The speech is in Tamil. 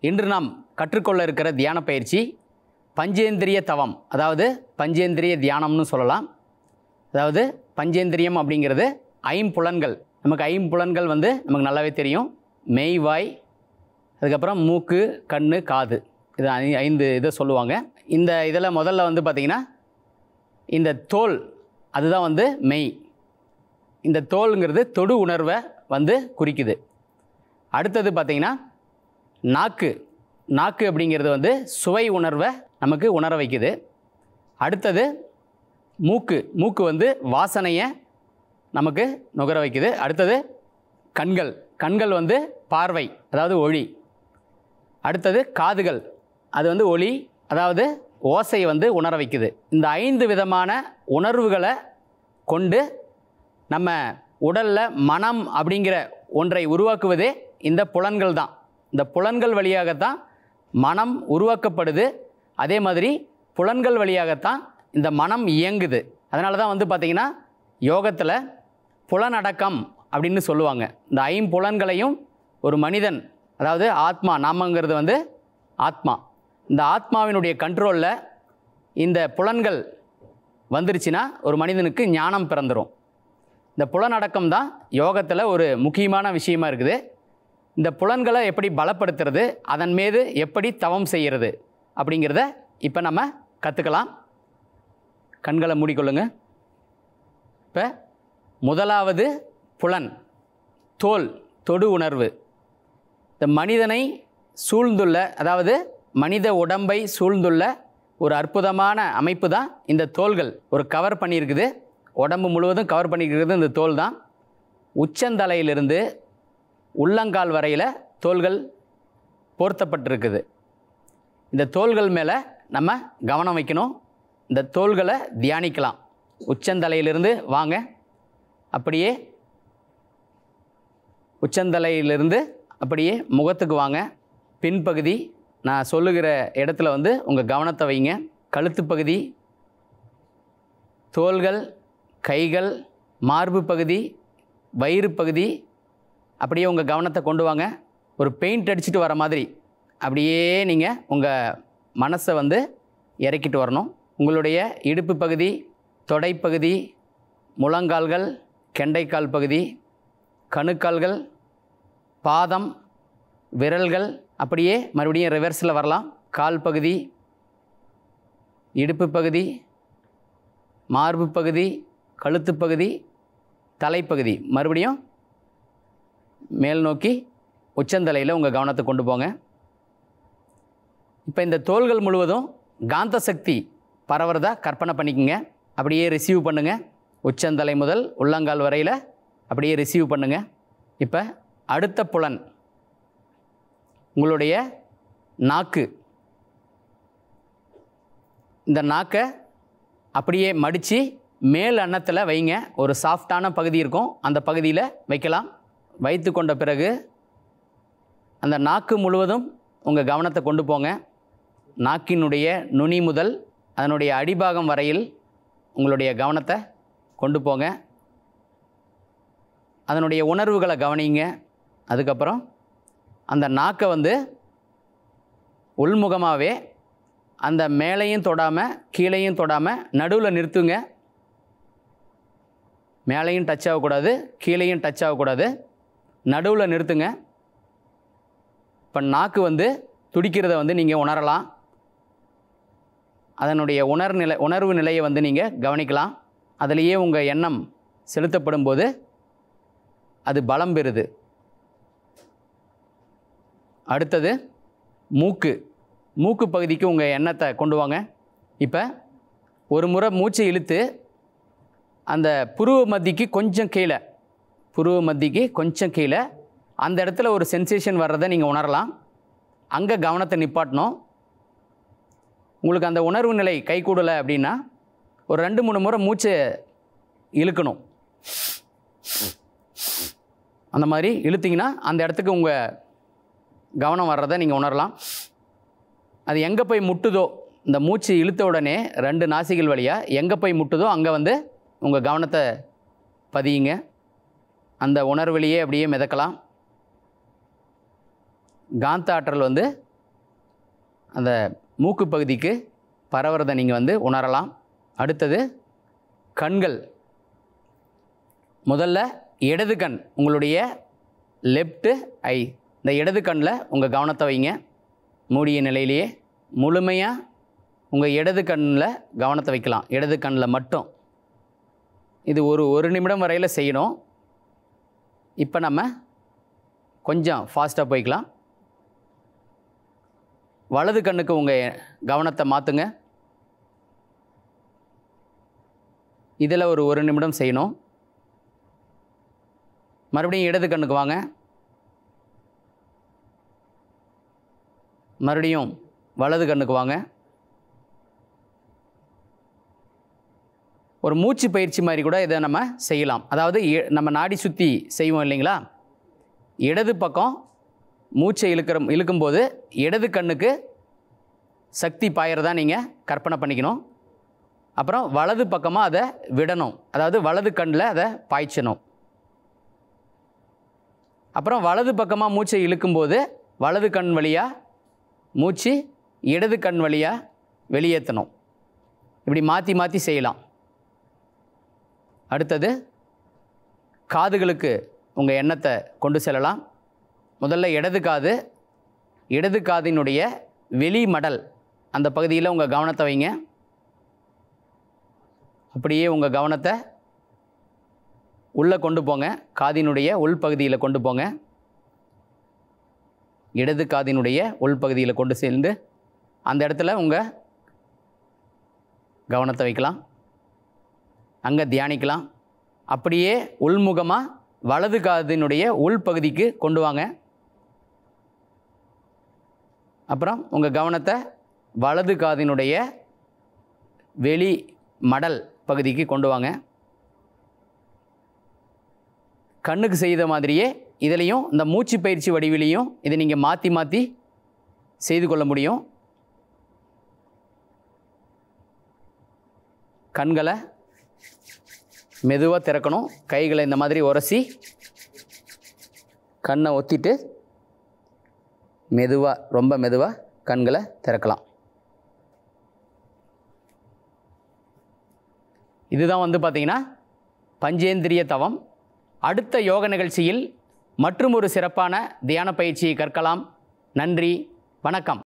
இன்று நாம் கற்றுக்கொள்ள இருக்கிற தியான பயிற்சி பஞ்சேந்திரிய தவம் அதாவது பஞ்சேந்திரிய தியானம்னு சொல்லலாம் அதாவது பஞ்சேந்திரியம் அப்படிங்கிறது ஐம்புலன்கள் நமக்கு ஐம்புலன்கள் வந்து நமக்கு நல்லாவே தெரியும் மெய் வாய் அதுக்கப்புறம் மூக்கு கண் காது இது ஐ- ஐந்து இதை சொல்லுவாங்க இந்த இதில் முதல்ல வந்து பார்த்திங்கன்னா இந்த தோல் அதுதான் வந்து மெய் இந்த தோலுங்கிறது தொடு உணர்வை வந்து குறிக்குது அடுத்தது பார்த்திங்கன்னா நாக்கு நாக்கு அப்படிங்கிறது வந்து சுவை உணர்வை நமக்கு உணர வைக்குது அடுத்தது மூக்கு மூக்கு வந்து வாசனையை நமக்கு நுகர வைக்குது அடுத்தது கண்கள் கண்கள் வந்து பார்வை அதாவது ஒளி அடுத்தது காதுகள் அது வந்து ஒளி அதாவது ஓசையை வந்து உணர வைக்குது இந்த ஐந்து விதமான உணர்வுகளை கொண்டு நம்ம உடலில் மனம் அப்படிங்கிற ஒன்றை உருவாக்குவதே இந்த புலன்கள் தான் இந்த புலன்கள் வழியாகத்தான் மனம் உருவாக்கப்படுது அதே மாதிரி புலன்கள் வழியாகத்தான் இந்த மனம் இயங்குது அதனால தான் வந்து பார்த்திங்கன்னா யோகத்தில் புலனடக்கம் அப்படின்னு சொல்லுவாங்க இந்த ஐம்புலன்களையும் ஒரு மனிதன் அதாவது ஆத்மா நாமங்கிறது வந்து ஆத்மா இந்த ஆத்மாவினுடைய கண்ட்ரோலில் இந்த புலன்கள் வந்துருச்சுன்னா ஒரு மனிதனுக்கு ஞானம் பிறந்துடும் இந்த புலனடக்கம் தான் யோகத்தில் ஒரு முக்கியமான விஷயமா இருக்குது இந்த புலன்களை எப்படி பலப்படுத்துறது அதன் மீது எப்படி தவம் செய்கிறது அப்படிங்கிறத இப்போ நம்ம கற்றுக்கலாம் கண்களை மூடிக்கொள்ளுங்க இப்போ முதலாவது புலன் தோல் தொடு உணர்வு இந்த மனிதனை சூழ்ந்துள்ள அதாவது மனித உடம்பை சூழ்ந்துள்ள ஒரு அற்புதமான அமைப்பு தான் இந்த தோள்கள் ஒரு கவர் பண்ணியிருக்குது உடம்பு முழுவதும் கவர் பண்ணியிருக்கிறது இந்த தோல் தான் உச்சந்தலையிலிருந்து உள்ளங்கால் வரையில் தோள்கள் பொருத்தப்பட்டிருக்குது இந்த தோள்கள் மேலே நம்ம கவனம் வைக்கணும் இந்த தோள்களை தியானிக்கலாம் உச்சந்தலையிலிருந்து வாங்க அப்படியே உச்சந்தலையிலிருந்து அப்படியே முகத்துக்கு வாங்க பின்பகுதி நான் சொல்லுகிற இடத்துல வந்து உங்கள் கவனத்தை வைங்க கழுத்து பகுதி தோள்கள் கைகள் மார்பு பகுதி வயிறு பகுதி அப்படியே உங்கள் கவனத்தை கொண்டு வாங்க ஒரு பெயிண்ட் அடிச்சுட்டு வர மாதிரி அப்படியே நீங்கள் உங்கள் மனசை வந்து இறக்கிட்டு வரணும் உங்களுடைய இடுப்பு பகுதி தொடைப்பகுதி முழங்கால்கள் கெண்டைக்கால் பகுதி கணுக்கால்கள் பாதம் விரல்கள் அப்படியே மறுபடியும் ரிவர்ஸில் வரலாம் கால் பகுதி இடுப்பு பகுதி மார்பு பகுதி கழுத்து பகுதி தலைப்பகுதி மறுபடியும் மேல் நோக்கி உச்சந்தலையில் உங்கள் கவனத்தை கொண்டு போங்க இப்போ இந்த தோள்கள் முழுவதும் காந்த சக்தி பரவுறதா கற்பனை பண்ணிக்கங்க அப்படியே ரிசீவ் பண்ணுங்கள் உச்சந்தலை முதல் உள்ளங்கால் வரையில் அப்படியே ரிசீவ் பண்ணுங்க இப்போ அடுத்த புலன் உங்களுடைய நாக்கு இந்த நாக்கை அப்படியே மடித்து மேல் அன்னத்தில் வைங்க ஒரு சாஃப்டான பகுதி இருக்கும் அந்த பகுதியில் வைக்கலாம் வைத்து கொண்ட பிறகு அந்த நாக்கு முழுவதும் உங்கள் கவனத்தை கொண்டு போங்க நாக்கினுடைய நுனி முதல் அதனுடைய அடிபாகம் வரையில் உங்களுடைய கவனத்தை கொண்டு போங்க அதனுடைய உணர்வுகளை கவனிங்க அதுக்கப்புறம் அந்த நாக்கை வந்து உள்முகமாகவே அந்த மேலேயும் தொடாமல் கீழேயும் தொடாமல் நடுவில் நிறுத்துங்க மேலேயும் டச் ஆகக்கூடாது கீழேயும் டச் ஆகக்கூடாது நடுவில் நிறுத்துங்க இப்போ நாக்கு வந்து துடிக்கிறத வந்து நீங்கள் உணரலாம் அதனுடைய உணர் நிலை உணர்வு நிலையை வந்து நீங்கள் கவனிக்கலாம் அதிலேயே உங்கள் எண்ணம் செலுத்தப்படும் போது அது பலம் பெறுது அடுத்தது மூக்கு மூக்கு பகுதிக்கு உங்கள் எண்ணத்தை கொண்டு வாங்க இப்போ ஒரு முறை மூச்சை இழுத்து அந்த புருவ மத்திக்கு கொஞ்சம் கீழே புருவ மத்திக்கு கொஞ்சம் கீழே அந்த இடத்துல ஒரு சென்சேஷன் வர்றதை நீங்கள் உணரலாம் அங்கே கவனத்தை நிப்பாட்டணும் உங்களுக்கு அந்த உணர்வு நிலை கைகூடலை அப்படின்னா ஒரு ரெண்டு மூணு முறை மூச்சை இழுக்கணும் அந்த மாதிரி இழுத்தீங்கன்னா அந்த இடத்துக்கு உங்கள் கவனம் வர்றதை நீங்கள் உணரலாம் அது எங்கே போய் முட்டுதோ இந்த மூச்சு இழுத்த உடனே ரெண்டு நாசிகள் வழியாக எங்கே போய் முட்டுதோ அங்கே வந்து உங்கள் கவனத்தை பதியுங்க அந்த உணர்விலேயே அப்படியே மிதக்கலாம் காந்த ஆற்றல் வந்து அந்த மூக்கு பகுதிக்கு பரவுறதை நீங்கள் வந்து உணரலாம் அடுத்தது கண்கள் முதல்ல இடது கண் உங்களுடைய லெஃப்ட்டு ஐ இந்த இடது கண்ணில் உங்கள் கவனத்தை வைங்க மூடிய நிலையிலேயே முழுமையாக உங்கள் இடது கண்ணில் கவனத்தை வைக்கலாம் இடது கண்ணில் மட்டும் இது ஒரு ஒரு நிமிடம் வரையில் செய்யணும் இப்போ நம்ம கொஞ்சம் ஃபாஸ்ட்டாக போய்க்கலாம் வலது கண்ணுக்கு உங்கள் கவனத்தை மாற்றுங்க இதில் ஒரு ஒரு நிமிடம் செய்யணும் மறுபடியும் இடது கண்ணுக்கு வாங்க மறுபடியும் வலது கண்ணுக்கு வாங்க ஒரு மூச்சு பயிற்சி மாதிரி கூட இதை நம்ம செய்யலாம் அதாவது இ- நம்ம நாடி சுற்றி செய்வோம் இல்லைங்களா இடது பக்கம் மூச்சை இழுக்கிற இழுக்கும்போது இடது கண்ணுக்கு சக்தி பாயறதா நீங்கள் கற்பனை பண்ணிக்கணும் அப்புறம் வலது பக்கமாக அதை விடணும் அதாவது வலது கண்ணில் அதை பாய்ச்சணும் அப்புறம் வலது பக்கமாக மூச்சை இழுக்கும்போது வலது கண் வழியாக மூச்சு இடது கண் வழியாக வெளியேற்றணும் இப்படி மாற்றி மாற்றி செய்யலாம் அடுத்தது காதுகளுக்கு உங்கள் எண்ணத்தை கொண்டு செல்லலாம் முதல்ல இடது காது இடது காதினுடைய வெளி மடல் அந்த பகுதியில் உங்கள் கவனத்தை வைங்க அப்படியே உங்கள் கவனத்தை உள்ளே கொண்டு போங்க காதினுடைய உள்பகுதியில் கொண்டு போங்க இடது காதினுடைய உள்பகுதியில் கொண்டு சேர்ந்து அந்த இடத்துல உங்கள் கவனத்தை வைக்கலாம் அங்கே தியானிக்கலாம் அப்படியே உள்முகமாக வலது காதினுடைய உள்பகுதிக்கு கொண்டு வாங்க அப்புறம் உங்கள் கவனத்தை வலது காதினுடைய வெளி மடல் பகுதிக்கு கொண்டு வாங்க கண்ணுக்கு செய்த மாதிரியே இதுலேயும் இந்த மூச்சு பயிற்சி வடிவிலையும் இதை நீங்கள் மாற்றி மாற்றி செய்து கொள்ள முடியும் கண்களை மெதுவாக திறக்கணும் கைகளை இந்த மாதிரி உரசி கண்ணை ஒத்திட்டு மெதுவாக ரொம்ப மெதுவாக கண்களை திறக்கலாம் இதுதான் வந்து பார்த்திங்கன்னா பஞ்சேந்திரிய தவம் அடுத்த யோக நிகழ்ச்சியில் மற்றும் ஒரு சிறப்பான தியான பயிற்சியை கற்கலாம் நன்றி வணக்கம்